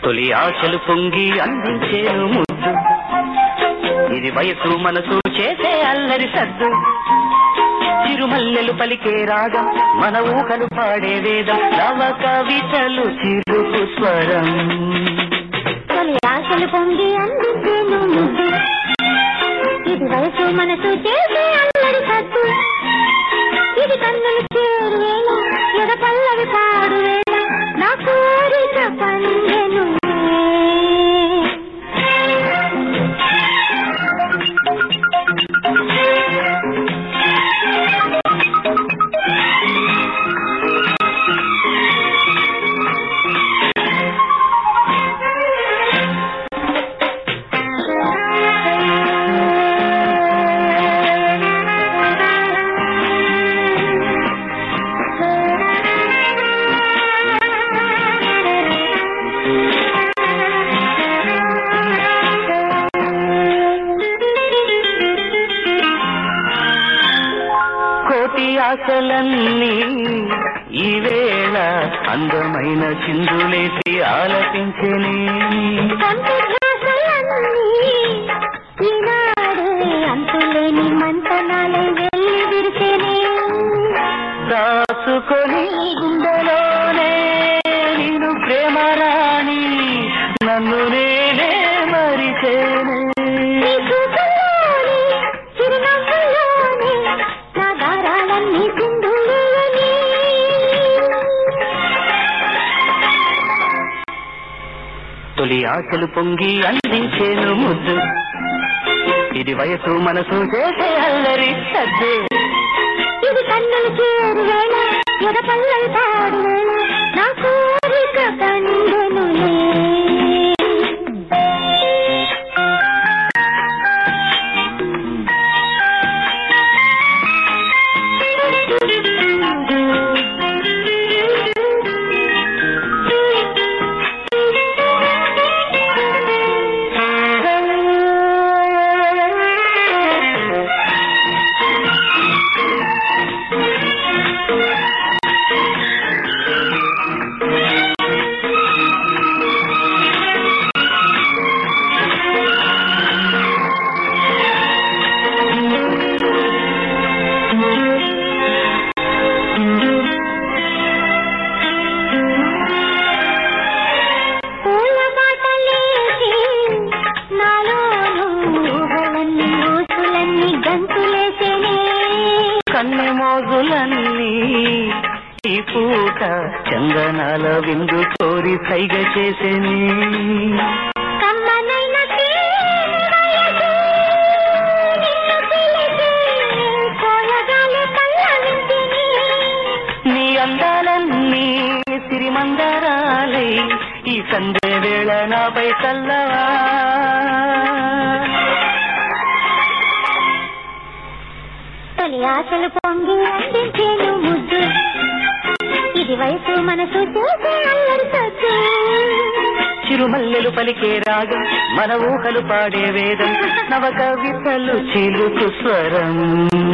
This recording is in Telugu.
తొలి ఆశలు పొంగి అందించేను ముద్దు ఇది వయసు మనసు చేసే అల్లరి సద్దు చిరుమల్లెలు పలికే రాగం మన ఊహలు పాడే వేదం నవ కవితలు చిరుకు స్వరం తొలి ఆశలు పొంగి అందించేను ముద్దు ఇది వయసు మనసు చేసే అల్లరి సద్దు ఇది కన్నులు చేరు వేళ ఎద పల్లవి పాడు వేళ నా కోరిక పందెను కోటి ఆశలన్నీ ఈ వేళ అందమైన చిందులేసి ఆలపించని సంతోషాలన్నీ ఈనాడు అంతులేని మంతనాలే వెళ్ళి విరిసేనే దాచుకొని గుండెలోనే నేను ప్రేమ రాణి నన్ను నేనే మరిచేనే నీ చూపుల్లోనే, చిరునవ్వుల్లోనే నా దారాలన్నీ సింధులేయని. తొలి ఆశలు పొంగి అందించేను ముద్దు ఇది వయసు మనసు చేసే అల్లరి సద్దే ఇది కన్నులు చేరు వేళ ఎద పల్లవి పాడు వేళ నా కోరిక పండెనులే. పూల బాటలేసి నాలోను ఊహలన్నీ ఊసులన్నీ గంతులేసేనే కన్నె మోజులన్నీ ఈ పూట చందనాల విందు కోరి సైగ చేసేని కమ్మనైన తీయని వయసు నిన్ను పిలిచి కోయగాలి పల్లవించిని. నీ అందాలన్నీ సిరిమందరాలై ఈ సంధ్య వేళ నాపై చల్లవా తొలి ఆశలు పొంగి అందించేను ముద్దు ఇది వయసు మనసు చేసే అల్లరి సొచ్చు చిరుమల్లెలు పలికే రాగం మన ఊహలు పాడే వేదం నవ కవితలు చిలుకు స్వరం